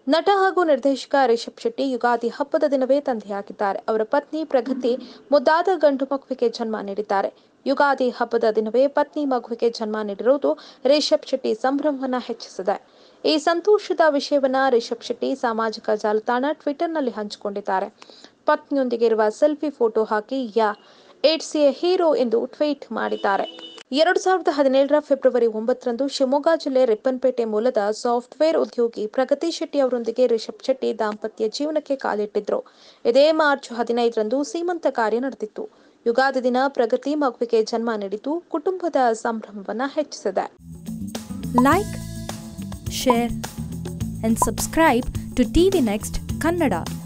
ನಟ ಹಾಗೂ ನಿರ್ದೇಶಕ ರಿಷಬ್ ಶೆಟ್ಟಿ ಯುಗಾದಿ ಹಬ್ಬದ ದಿನವೇ ತಂದೆಯಾಗಿದ್ದಾರೆ ಅವರ ಪತ್ನಿ ಪ್ರಗತಿ ಮುದ್ದಾದ ಗಂಡು ಮಗುವಿಗೆ ಜನ್ಮ ನೀಡಿದ್ದಾರೆ ಯುಗಾದಿ ಹಬ್ಬದ ದಿನವೇ ಪತ್ನಿ ಮಗುವಿಗೆ ಜನ್ಮ ನೀಡಿರುವುದು ರಿಷಬ್ ಶೆಟ್ಟಿ ಸಂಭ್ರಮವನ್ನ ಹೆಚ್ಚಿಸಿದೆ ಈ ಸಂತೋಷದ ವಿಷಯವನ್ನ ರಿಷಬ್ ಶೆಟ್ಟಿ ಸಾಮಾಜಿಕ ಜಾಲತಾಣ ಟ್ವಿಟರ್ನಲ್ಲಿ ಹಂಚಿಕೊಂಡಿದ್ದಾರೆ ಪತ್ನಿಯೊಂದಿಗೆ ಇರುವ ಸೆಲ್ಫಿ ಫೋಟೋ ಹಾಕಿ ಯಾ ಇಟ್ಸ್ ಎ ಹೀರೋ ಎಂದು ಟ್ವೀಟ್ ಮಾಡಿದ್ದಾರೆ ಎರಡು ಸಾವಿರದ ಹದಿನೇಳರ ಫೆಬ್ರವರಿ ಒಂಬತ್ತರಂದು ಶಿವಮೊಗ್ಗ ಜಿಲ್ಲೆ ರಿಪ್ಪನ್ಪೇಟೆ ಮೂಲದ ಸಾಫ್ಟ್ವೇರ್ ಉದ್ಯೋಗಿ ಪ್ರಗತಿ ಶೆಟ್ಟಿ ಅವರೊಂದಿಗೆ ರಿಷಬ್ ಶೆಟ್ಟಿ ದಾಂಪತ್ಯ ಜೀವನಕ್ಕೆ ಕಾಲಿಟ್ಟಿದ್ರು ಇದೇ ಮಾರ್ಚ್ ಹದಿನೈದರಂದು ಸೀಮಂತ ಕಾರ್ಯ ನಡೆದಿತ್ತು ಯುಗಾದಿ ದಿನ ಪ್ರಗತಿ ಮಗುವಿಗೆ ಜನ್ಮ ನೀಡಿದ್ದು ಕುಟುಂಬದ ಸಂಭ್ರಮವನ್ನ ಹೆಚ್ಚಿಸಿದೆ like, share, and subscribe to TV Next Kannada.